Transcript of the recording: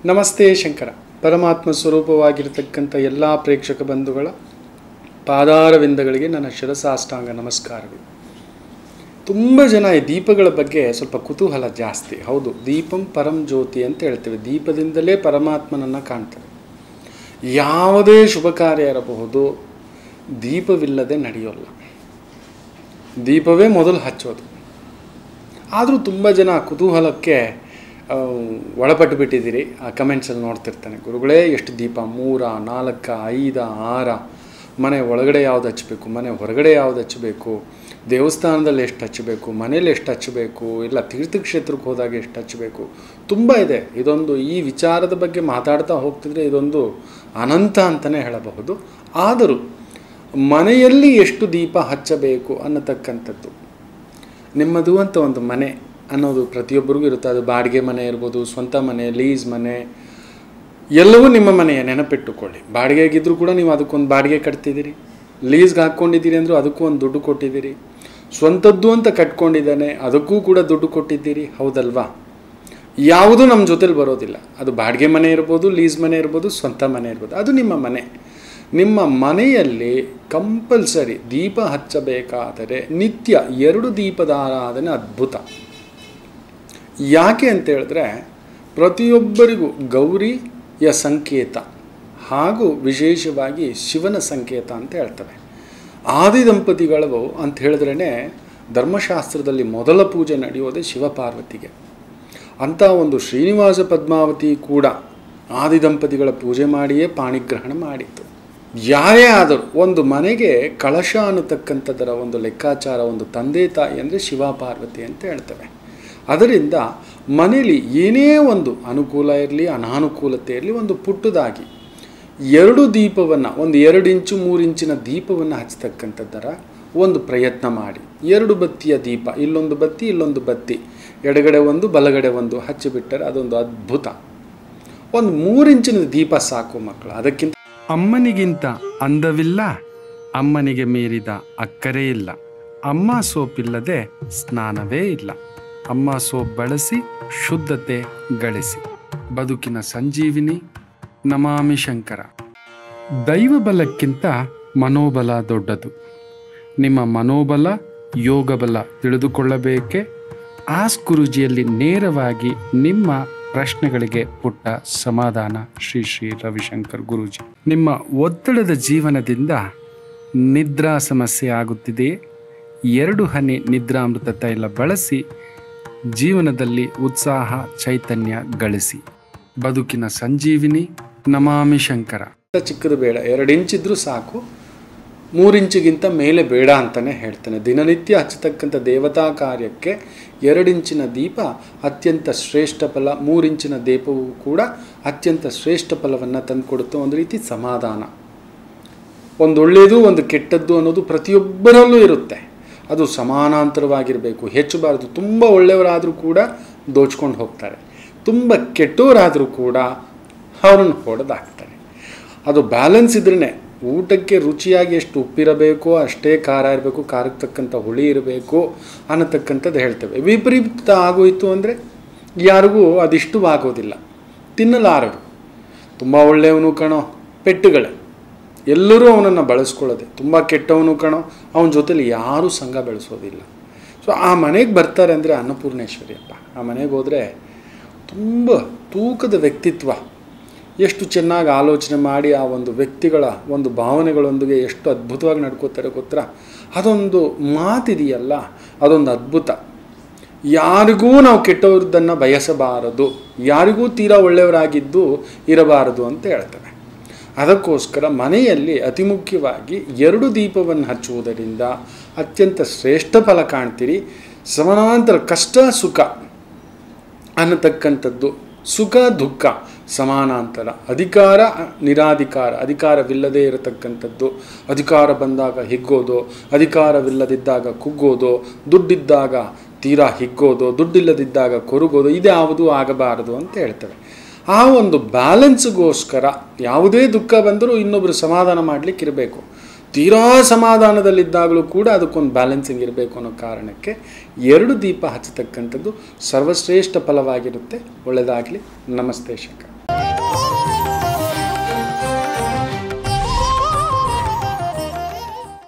ನಮಸ್ತೆ ಶಂಕರ ಪರಮಾತ್ಮ ಸ್ವರೂಪವಾಗಿರತಕ್ಕಂಥ ಎಲ್ಲ ಪ್ರೇಕ್ಷಕ ಬಂಧುಗಳ ಪಾದಾರವಿಂದಗಳಿಗೆ ನನ್ನ ಶಿರಸಾಷ್ಟಾಂಗ ನಮಸ್ಕಾರಗಳು ತುಂಬ ಜನ ಈ ದೀಪಗಳ ಬಗ್ಗೆ ಸ್ವಲ್ಪ ಕುತೂಹಲ ಜಾಸ್ತಿ ಹೌದು ದೀಪಂ ಪರಂ ಜ್ಯೋತಿ ಅಂತ ಹೇಳ್ತೇವೆ ದೀಪದಿಂದಲೇ ಪರಮಾತ್ಮನನ್ನು ಕಾಣ್ತೇವೆ ಯಾವುದೇ ಶುಭ ಕಾರ್ಯ ಇರಬಹುದು ದೀಪವಿಲ್ಲದೆ ನಡೆಯೋಲ್ಲ ದೀಪವೇ ಮೊದಲು ಹಚ್ಚೋದು ಆದರೂ ತುಂಬ ಜನ ಕುತೂಹಲಕ್ಕೆ ಆ, ಒಳಪಟ್ಟು ಬಿಟ್ಟಿದ್ದೀರಿ ಆ ಕಮೆಂಟ್ಸಲ್ಲಿ ನೋಡ್ತಿರ್ತಾನೆ ಗುರುಗಳೇ ಎಷ್ಟು ದೀಪ ಮೂರ ನಾಲ್ಕ ಐದ ಆರ ಮನೆ ಒಳಗಡೆ ಯಾವ್ದು ಹಚ್ಚಬೇಕು ಮನೆ ಹೊರಗಡೆ ಯಾವ್ದು ಹಚ್ಚಬೇಕು ದೇವಸ್ಥಾನದಲ್ಲಿ ಎಷ್ಟು ಹಚ್ಚಬೇಕು ಮನೇಲಿ ಎಷ್ಟು ಹಚ್ಚಬೇಕು ಇಲ್ಲ ತೀರ್ಥಕ್ಷೇತ್ರಕ್ಕೆ ಹೋದಾಗ ಎಷ್ಟು ಹಚ್ಚಬೇಕು ತುಂಬ ಇದೆ ಇದೊಂದು ಈ ವಿಚಾರದ ಬಗ್ಗೆ ಮಾತಾಡ್ತಾ ಹೋಗ್ತಿದ್ರೆ ಇದೊಂದು ಅನಂತ ಅಂತಲೇ ಹೇಳಬಹುದು ಆದರೂ ಮನೆಯಲ್ಲಿ ಎಷ್ಟು ದೀಪ ಹಚ್ಚಬೇಕು ಅನ್ನತಕ್ಕಂಥದ್ದು ನಿಮ್ಮದು ಅಂತ ಒಂದು ಮನೆ ಅನ್ನೋದು ಪ್ರತಿಯೊಬ್ಬರಿಗೂ ಇರುತ್ತೆ ಅದು ಬಾಡಿಗೆ ಮನೆ ಇರ್ಬೋದು ಸ್ವಂತ ಮನೆ ಲೀಸ್ ಮನೆ ಎಲ್ಲವೂ ನಿಮ್ಮ ಮನೆಯ ನೆನಪಿಟ್ಟುಕೊಳ್ಳಿ ಬಾಡಿಗೆಗಿದ್ರೂ ಕೂಡ ನೀವು ಅದಕ್ಕೊಂದು ಬಾಡಿಗೆ ಕಟ್ತಿದ್ದೀರಿ ಲೀಸ್ಗೆ ಹಾಕ್ಕೊಂಡಿದ್ದೀರಿ ಅಂದರೂ ಅದಕ್ಕೂ ಒಂದು ದುಡ್ಡು ಕೊಟ್ಟಿದ್ದೀರಿ ಸ್ವಂತದ್ದು ಅಂತ ಕಟ್ಕೊಂಡಿದ್ದಾನೆ ಅದಕ್ಕೂ ಕೂಡ ದುಡ್ಡು ಕೊಟ್ಟಿದ್ದೀರಿ ಹೌದಲ್ವಾ ಯಾವುದೂ ನಮ್ಮ ಜೊತೆಲಿ ಬರೋದಿಲ್ಲ ಅದು ಬಾಡಿಗೆ ಮನೆ ಇರ್ಬೋದು ಲೀಸ್ ಮನೆ ಇರ್ಬೋದು ಸ್ವಂತ ಮನೆ ಇರ್ಬೋದು ಅದು ನಿಮ್ಮ ಮನೆ ನಿಮ್ಮ ಮನೆಯಲ್ಲಿ ಕಂಪಲ್ಸರಿ ದೀಪ ಹಚ್ಚಬೇಕಾದರೆ ನಿತ್ಯ ಎರಡು ದೀಪದ ಆರಾಧನೆ ಅದ್ಭುತ ಯಾಕೆ ಅಂತ ಹೇಳಿದ್ರೆ ಪ್ರತಿಯೊಬ್ಬರಿಗೂ ಗೌರಿಯ ಸಂಕೇತ ಹಾಗೂ ವಿಶೇಷವಾಗಿ ಶಿವನ ಸಂಕೇತ ಅಂತ ಹೇಳ್ತವೆ ಆದಿ ದಂಪತಿಗಳವು ಅಂತ ಹೇಳಿದ್ರೇ ಧರ್ಮಶಾಸ್ತ್ರದಲ್ಲಿ ಮೊದಲ ಪೂಜೆ ನಡೆಯೋದೇ ಶಿವಪಾರ್ವತಿಗೆ ಅಂಥ ಒಂದು ಶ್ರೀನಿವಾಸ ಪದ್ಮಾವತಿ ಕೂಡ ಆದಿ ದಂಪತಿಗಳ ಪೂಜೆ ಮಾಡಿಯೇ ಪಾಣಿಗ್ರಹಣ ಮಾಡಿತ್ತು ಯಾರೇ ಆದರೂ ಒಂದು ಮನೆಗೆ ಕಳಶ ಅನ್ನತಕ್ಕಂಥದ್ದರ ಒಂದು ಲೆಕ್ಕಾಚಾರ ಒಂದು ತಂದೆ ತಾಯಿ ಅಂದರೆ ಶಿವ ಪಾರ್ವತಿ ಅಂತ ಹೇಳ್ತೇವೆ ಅದರಿಂದ ಮನೇಲಿ ಏನೇ ಒಂದು ಅನುಕೂಲ ಇರಲಿ ಅನಾನುಕೂಲತೆ ಇರಲಿ ಒಂದು ಪುಟ್ಟದಾಗಿ ಎರಡು ದೀಪವನ್ನು ಒಂದು ಎರಡು ಇಂಚು ಮೂರು ಇಂಚಿನ ದೀಪವನ್ನು ಹಚ್ಚತಕ್ಕಂಥದ್ದರ ಒಂದು ಪ್ರಯತ್ನ ಮಾಡಿ ಎರಡು ಬತ್ತಿಯ ದೀಪ ಇಲ್ಲೊಂದು ಬತ್ತಿ ಇಲ್ಲೊಂದು ಬತ್ತಿ ಎಡಗಡೆ ಒಂದು ಬಲಗಡೆ ಒಂದು ಹಚ್ಚಿಬಿಟ್ಟರೆ ಅದೊಂದು ಅದ್ಭುತ ಒಂದು ಮೂರು ಇಂಚಿನ ದೀಪ ಸಾಕು ಮಕ್ಕಳು ಅದಕ್ಕಿಂತ ಅಮ್ಮನಿಗಿಂತ ಅಂದವಿಲ್ಲ ಅಮ್ಮನಿಗೆ ಮೀರಿದ ಅಕ್ಕರೆ ಇಲ್ಲ ಅಮ್ಮ ಸೋಪಿಲ್ಲದೆ ಸ್ನಾನವೇ ಇಲ್ಲ ಅಮ್ಮ ಸೋಪ್ ಬಳಸಿ ಶುದ್ಧತೆ ಗಳಿಸಿ ಬದುಕಿನ ಸಂಜೀವಿನಿ ನಮಾಮಿ ಶಂಕರ ದೈವಬಲಕ್ಕಿಂತ ಮನೋಬಲ ದೊಡ್ಡದು ನಿಮ್ಮ ಮನೋಬಲ ಯೋಗಬಲ ತಿಳಿದುಕೊಳ್ಳಬೇಕೆ ಆಸ್ ಗುರುಜಿಯಲ್ಲಿ ನೇರವಾಗಿ ನಿಮ್ಮ ಪ್ರಶ್ನೆಗಳಿಗೆ ಪುಟ್ಟ ಸಮಾಧಾನ ಶ್ರೀ ಶ್ರೀ ರವಿಶಂಕರ್ ಗುರೂಜಿ ನಿಮ್ಮ ಒತ್ತಡದ ಜೀವನದಿಂದ ನಿದ್ರಾ ಸಮಸ್ಯೆ ಆಗುತ್ತಿದೆಯೇ ಎರಡು ಹನಿ ನಿದ್ರಾಮೃತ ತೈಲ ಬಳಸಿ ಜೀವನದಲ್ಲಿ ಉತ್ಸಾಹ ಚೈತನ್ಯ ಗಳಿಸಿ ಬದುಕಿನ ಸಂಜೀವಿನಿ ನಮಾಮಿ ಶಂಕರ ಚಿಕ್ಕದು ಬೇಡ ಎರಡು ಇಂಚಿದ್ರೂ ಸಾಕು ಮೂರು ಇಂಚಿಗಿಂತ ಮೇಲೆ ಬೇಡ ಅಂತಲೇ ಹೇಳ್ತಾನೆ ದಿನನಿತ್ಯ ಹಚ್ಚತಕ್ಕಂಥ ದೇವತಾ ಕಾರ್ಯಕ್ಕೆ ಎರಡಿಂಚಿನ ದೀಪ ಅತ್ಯಂತ ಶ್ರೇಷ್ಠ ಫಲ ಮೂರಿಂಚಿನ ದೀಪವು ಕೂಡ ಅತ್ಯಂತ ಶ್ರೇಷ್ಠ ಫಲವನ್ನು ತಂದುಕೊಡುತ್ತೆ ಒಂದು ರೀತಿ ಸಮಾಧಾನ ಒಂದು ಒಳ್ಳೆಯದು ಒಂದು ಕೆಟ್ಟದ್ದು ಅನ್ನೋದು ಪ್ರತಿಯೊಬ್ಬರಲ್ಲೂ ಇರುತ್ತೆ ಅದು ಸಮಾನಾಂತರವಾಗಿರಬೇಕು ಹೆಚ್ಚಬಾರದು ತುಂಬ ಒಳ್ಳೆಯವರಾದರೂ ಕೂಡ ದೋಚ್ಕೊಂಡು ಹೋಗ್ತಾರೆ ತುಂಬ ಕೆಟ್ಟವರಾದರೂ ಕೂಡ ಅವರನ್ನು ಹೊಡೆದಾಕ್ತಾರೆ ಅದು ಬ್ಯಾಲೆನ್ಸ್ ಇದ್ರೇ ಊಟಕ್ಕೆ ರುಚಿಯಾಗಿ ಎಷ್ಟು ಉಪ್ಪಿರಬೇಕೋ ಅಷ್ಟೇ ಖಾರ ಇರಬೇಕು ಖಾರಕ್ಕೆ ತಕ್ಕಂಥ ಹುಳಿ ಇರಬೇಕು ಅನ್ನತಕ್ಕಂಥದ್ದು ಹೇಳ್ತೇವೆ ವಿಪರೀತ ಆಗೋಯಿತು ಅಂದರೆ ಯಾರಿಗೂ ಅದಿಷ್ಟವಾಗೋದಿಲ್ಲ ತಿನ್ನಲಾರರು ತುಂಬ ಒಳ್ಳೆಯವನು ಕಣೋ ಪೆಟ್ಟುಗಳೇ ಎಲ್ಲರೂ ಅವನನ್ನು ಬಳಸ್ಕೊಳ್ಳೋದೆ ತುಂಬ ಕೆಟ್ಟವನು ಕಣೋ ಅವನ ಜೊತೆಲಿ ಯಾರೂ ಸಂಘ ಬೆಳೆಸೋದಿಲ್ಲ ಸೊ ಆ ಮನೆಗೆ ಬರ್ತಾರೆ ಅಂದರೆ ಅನ್ನಪೂರ್ಣೇಶ್ವರಿಯಪ್ಪ ಆ ಮನೆಗೆ ಹೋದರೆ ತುಂಬ ತೂಕದ ವ್ಯಕ್ತಿತ್ವ ಎಷ್ಟು ಚೆನ್ನಾಗಿ ಆಲೋಚನೆ ಮಾಡಿ ಆ ಒಂದು ವ್ಯಕ್ತಿಗಳ ಒಂದು ಭಾವನೆಗಳೊಂದಿಗೆ ಎಷ್ಟು ಅದ್ಭುತವಾಗಿ ನಡ್ಕೋತಾರೆ ಗೊತ್ತಾ ಅದೊಂದು ಮಾತಿದೆಯಲ್ಲ ಅದೊಂದು ಅದ್ಭುತ ಯಾರಿಗೂ ನಾವು ಕೆಟ್ಟವ್ರದ್ದನ್ನು ಬಯಸಬಾರದು ಯಾರಿಗೂ ತೀರಾ ಒಳ್ಳೆಯವರಾಗಿದ್ದು ಇರಬಾರದು ಅಂತ ಹೇಳ್ತವೆ ಅದಕ್ಕೋಸ್ಕರ ಮನೆಯಲ್ಲಿ ಅತಿ ಮುಖ್ಯವಾಗಿ ಎರಡು ದೀಪವನ್ನು ಹಚ್ಚುವುದರಿಂದ ಅತ್ಯಂತ ಶ್ರೇಷ್ಠ ಫಲ ಕಾಣ್ತೀರಿ ಸಮಾನಾಂತರ ಕಷ್ಟ ಸುಖ ಅನ್ನತಕ್ಕಂಥದ್ದು ಸುಖ ದುಃಖ ಸಮಾನಾಂತರ ಅಧಿಕಾರ ನಿರಾಧಿಕಾರ ಅಧಿಕಾರವಿಲ್ಲದೆ ಇರತಕ್ಕಂಥದ್ದು ಅಧಿಕಾರ ಬಂದಾಗ ಹಿಗ್ಗೋದು ಅಧಿಕಾರವಿಲ್ಲದಿದ್ದಾಗ ಕುಗ್ಗೋದು ದುಡ್ಡಿದ್ದಾಗ ತೀರಾ ಹಿಗ್ಗೋದು ದುಡ್ಡಿಲ್ಲದಿದ್ದಾಗ ಕೊರುಗೋದು ಇದ್ಯಾವುದು ಆಗಬಾರದು ಅಂತ ಹೇಳ್ತೇವೆ ಆ ಒಂದು ಬ್ಯಾಲೆನ್ಸ್ಗೋಸ್ಕರ ಯಾವುದೇ ದುಃಖ ಬಂದರೂ ಇನ್ನೊಬ್ಬರು ಸಮಾಧಾನ ಮಾಡಲಿಕ್ಕೆ ಇರಬೇಕು ತೀರಾ ಸಮಾಧಾನದಲ್ಲಿದ್ದಾಗಲೂ ಕೂಡ ಅದಕ್ಕೊಂದು ಬ್ಯಾಲೆನ್ಸಿಂಗ್ ಇರಬೇಕು ಅನ್ನೋ ಕಾರಣಕ್ಕೆ ಎರಡು ದೀಪ ಹಚ್ಚತಕ್ಕಂಥದ್ದು ಸರ್ವಶ್ರೇಷ್ಠ ಫಲವಾಗಿರುತ್ತೆ ಒಳ್ಳೆಯದಾಗಲಿ ನಮಸ್ತೆ ಶಂಕರ್